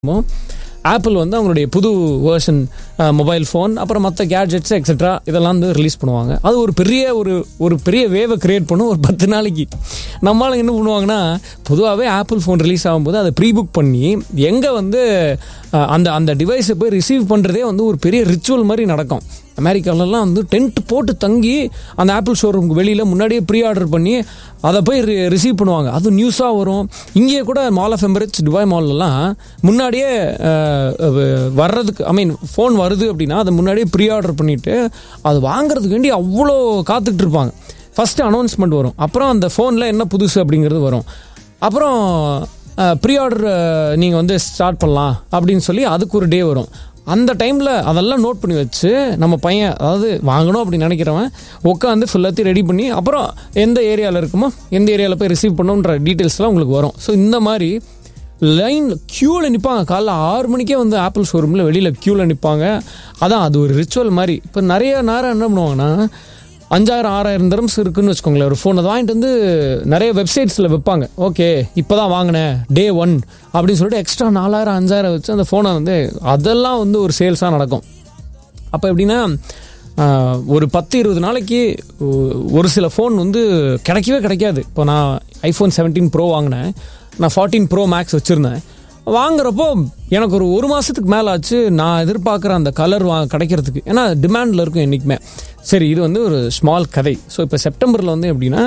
apple வந்து அவங்களுடைய புது வேர்ஷன் மொபைல் ஃபோன் அப்புறம் மற்ற கேட்ஜெட்ஸ் எக்ஸெட்ரா இதெல்லாம் வந்து ரிலீஸ் பண்ணுவாங்க அது ஒரு பெரிய ஒரு ஒரு பெரிய வேவை கிரியேட் பண்ணும் ஒரு பத்து நாளைக்கு நம்மளால என்ன பண்ணுவாங்கன்னா பொதுவாகவே ஆப்பிள் ஃபோன் ரிலீஸ் ஆகும்போது அதை ப்ரீ புக் பண்ணி எங்கே வந்து அஹ், அந்த அந்த டிவைஸை போய் ரிசீவ் பண்ணுறதே வந்து ஒரு பெரிய ரிச்சுவல் மாதிரி நடக்கும் அமெரிக்காவிலலாம் வந்து டென்ட் போட்டு தங்கி அந்த ஆப்பிள் ஷோரூமுக்கு வெளியில் முன்னாடியே ப்ரீ ஆர்டர் பண்ணி அதை போய் ரிசீவ் பண்ணுவாங்க அது நியூஸாக வரும் இங்கே கூட மால் ஆஃப் எம்பரேட்ஸ் துபாய் மால்லலாம் முன்னாடியே அஹ், அஹ், வர்றதுக்கு ஐ மீன் ஃபோன் வருது அப்படின்னா அதை முன்னாடியே ப்ரீ ஆர்டர் பண்ணிவிட்டு அது வாங்குறதுக்கு வேண்டி அவ்வளோ காத்துக்கிட்டு இருப்பாங்க ஃபஸ்ட்டு அனௌன்ஸ்மெண்ட் வரும் அப்புறம் அந்த ஃபோனில் என்ன புதுசு அப்படிங்கிறது வரும் அப்புறம் ப்ரீ ஆர்டர் நீங்கள் வந்து ஸ்டார்ட் பண்ணலாம் அப்படின்னு சொல்லி அதுக்கு ஒரு டே வரும் அந்த டைமில் அதெல்லாம் நோட் பண்ணி வச்சு நம்ம பையன் அதாவது வாங்கணும் அப்படின்னு நினைக்கிறவன் உட்காந்து ஃபுல்லாத்தையும் ரெடி பண்ணி அப்புறம் எந்த ஏரியாவில் இருக்குமோ எந்த ஏரியாவில் போய் ரிசீவ் பண்ணணுன்ற டீட்டெயில்ஸ்லாம் உங்களுக்கு வரும் ஸோ இந்த மாதிரி லைனில் க்யூவில் நிற்பாங்க காலைல ஆறு மணிக்கே வந்து ஆப்பிள் ஷோரூமில் வெளியில் க்யூவில் நிற்பாங்க அதான் அது ஒரு ரிச்சுவல் மாதிரி இப்போ நிறைய நேரம் என்ன பண்ணுவாங்கன்னா அஞ்சாயிரம் ஆறாயிரம் தரம்ஸ் இருக்குன்னு வச்சுக்கோங்களேன் ஒரு ஃபோன் அதை வாங்கிட்டு வந்து நிறைய வெப்சைட்ஸில் வைப்பாங்க ஓகே இப்போ தான் வாங்கினேன் டே ஒன் அப்படின்னு சொல்லிட்டு எக்ஸ்ட்ரா நாலாயிரம் அஞ்சாயிரம் வச்சு அந்த ஃபோனை வந்து அதெல்லாம் வந்து ஒரு சேல்ஸாக நடக்கும் அப்போ எப்படின்னா ஆஹ், ஒரு பத்து இருபது நாளைக்கு ஒ- ஒரு சில ஃபோன் வந்து கிடைக்கவே கிடைக்காது இப்போ நான் ஐஃபோன் செவன்டீன் ப்ரோ வாங்கினேன் நான் ஃபார்ட்டீன் ப்ரோ மேக்ஸ் வச்சுருந்தேன் வாங்குறப்போ எனக்கு ஒரு ஒரு மாதத்துக்கு மேலே ஆச்சு நான் எதிர்பார்க்குற அந்த கலர் வா கிடைக்கிறதுக்கு ஏன்னா டிமாண்டில் இருக்கும் என்றைக்குமே சரி இது வந்து ஒரு ஸ்மால் கதை ஸோ இப்போ செப்டம்பரில் வந்து எப்படின்னா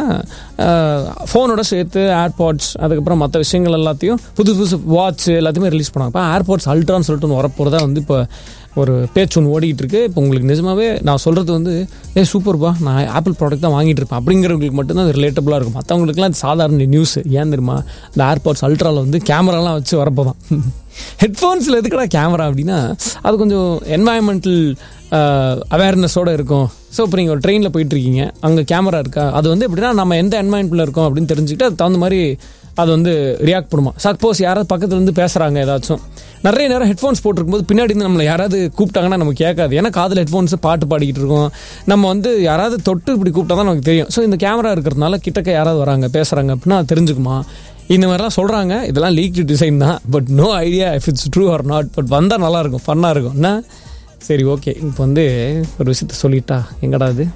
ஃபோனோட சேர்த்து ஏர்பாட்ஸ் அதுக்கப்புறம் மற்ற விஷயங்கள் எல்லாத்தையும் புதுசு புதுசு வாட்ச் எல்லாத்தையுமே ரிலீஸ் பண்ணாங்க இப்போ ஏர்பாட்ஸ் அல்ட்ரான்னு சொல்லிட்டு ஒன்று வரப்போகிறதா வந்து இப்போ ஒரு பேச்சு ஒன்று ஓடிக்கிட்டு இருக்கு இப்போ உங்களுக்கு நிஜமாவே நான் சொல்கிறது வந்து ஏ சூப்பர்ப்பா நான் ஆப்பிள் ப்ராடக்ட் தான் வாங்கிட்டு இருப்பேன் அப்படிங்கிறவங்களுக்கு மட்டும்தான் அது ரிலேட்டபுளாக இருக்கும் மற்றவங்களுக்குலாம் இது சாதாரண நியூஸ் ஏன் தெரியுமா இந்த ஏர்பாட்ஸ் அல்ட்ராவில் வந்து கேமராலாம் வச்சு வரப்போ தான் ஹெட்ஃபோன்ஸில் எதுக்குடா கேமரா அப்படின்னா அது கொஞ்சம் என்வாயன்மெண்டல் அவேர்னஸோடு இருக்கும் ஸோ இப்போ நீங்கள் ஒரு ட்ரெயினில் போயிட்டு இருக்கீங்க அங்கே கேமரா இருக்கா அது வந்து எப்படின்னா நம்ம எந்த என்வாயன்மெண்ட்டில் இருக்கோம் அப்படின்னு தெரிஞ்சுக்கிட்டு அதுக்கு தகுந்த மாதிரி அது வந்து ரியாக்ட் பண்ணுமா சப்போஸ் யாராவது பக்கத்துல இருந்து பேசுகிறாங்க ஏதாச்சும் நிறைய நேரம் ஹெட்ஃபோன்ஸ் போட்டிருக்கும்போது பின்னாடி இருந்து நம்மளை யாராவது கூப்பிட்டாங்கன்னா நமக்கு கேட்காது ஏன்னா காதில் ஹெட்ஃபோன்ஸ் பாட்டு பாடிக்கிட்டு இருக்கோம் நம்ம வந்து யாராவது தொட்டு இப்படி கூப்பிட்டா தான் நமக்கு தெரியும் ஸோ இந்த கேமரா இருக்கிறதுனால கிட்டக்க யாராவது வராங்க பேசுகிறாங்க அப்படின்னா அது தெரிஞ்சுக்குமா இந்த மாதிரிலாம் சொல்கிறாங்க இதெல்லாம் லீக் டிசைன் தான் but no idea if it's true or not but வந்தால் நல்லாயிருக்கும் ஃபன்னாக இருக்கும் என்ன சரி ஓகே இப்போ வந்து ஒரு விஷயத்த சொல்லிட்டா எங்கடா இது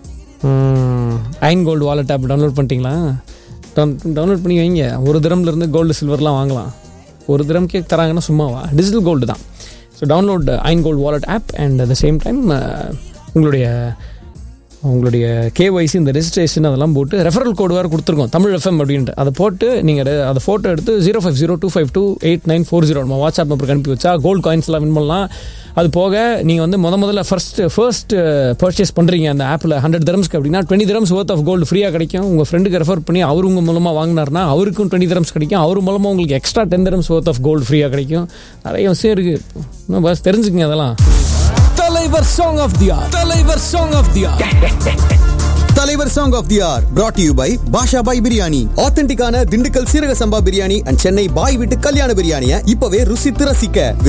அயன் கோல்டு வாலெட் ஆப் டவுன்லோட் பண்ணிட்டீங்களா டவுன்லோட் பண்ணி வைங்க ஒரு திரம்ல இருந்து கோல்டு சில்வர்லாம் வாங்கலாம் ஒரு திரம் கேக் தராங்கன்னா சும்மாவா டிஜிட்டல் கோல்டு தான் ஸோ டவுன்லோட் அயன் gold wallet app and at the same time உங்களுடைய உங்களுடைய கேஒய்சி இந்த ரெஜிஸ்ட்ரேஷன் அதெல்லாம் போட்டு ரெஃபரல் கோடு வேறு கொடுத்துருக்கோம் தமிழ் எஃப்எம் அப்படின்ட்டு அதை போட்டு நீங்கள் அதை ஃபோட்டோ எடுத்து zero five zero two five two eight nine four zero நம்ம வாட்ஸ்அப் நம்பருக்கு அனுப்பி வச்சா கோல்டு காயின்ஸ்லாம் வின் பண்ணலாம் அது போக நீங்கள் வந்து முத முதல்ல ஃபர்ஸ்ட் ஃபர்ஸ்ட் பர்ச்சேஸ் பண்ணுறீங்க அந்த ஆப்பில் ஹண்ட்ரட் தரம்ஸ்க்கு அப்படின்னா twenty grams worth of gold ஃப்ரீயாக கிடைக்கும் உங்கள் ஃப்ரெண்டுக்கு ரெஃபர் பண்ணி அவர் உங்கள் மூலமாக வாங்கினார்னா அவருக்கும் டுவெண்ட்டி தரம்ஸ் கிடைக்கும் அவர் மூலமாக உங்களுக்கு extra ten grams worth of gold ஃப்ரீயாக கிடைக்கும் நிறைய விஷயம் இருக்குது இன்னும் பஸ் தெரிஞ்சுக்கங்க அதெல்லாம் தலைவர் சாங் ஆஃப் தி ஆர் தலைவர் சாங் ஆஃப் தி ஆர் தலைவர் song of the year brought to you by Basha Bhai biryani ஆத்தென்டிக்கான திண்டுக்கல் சீரக சம்பா பிரியாணி அண்ட் சென்னை பாய் வீட்டு கல்யாண பிரியாணியை இப்பவே ருசித்து ரசிக்க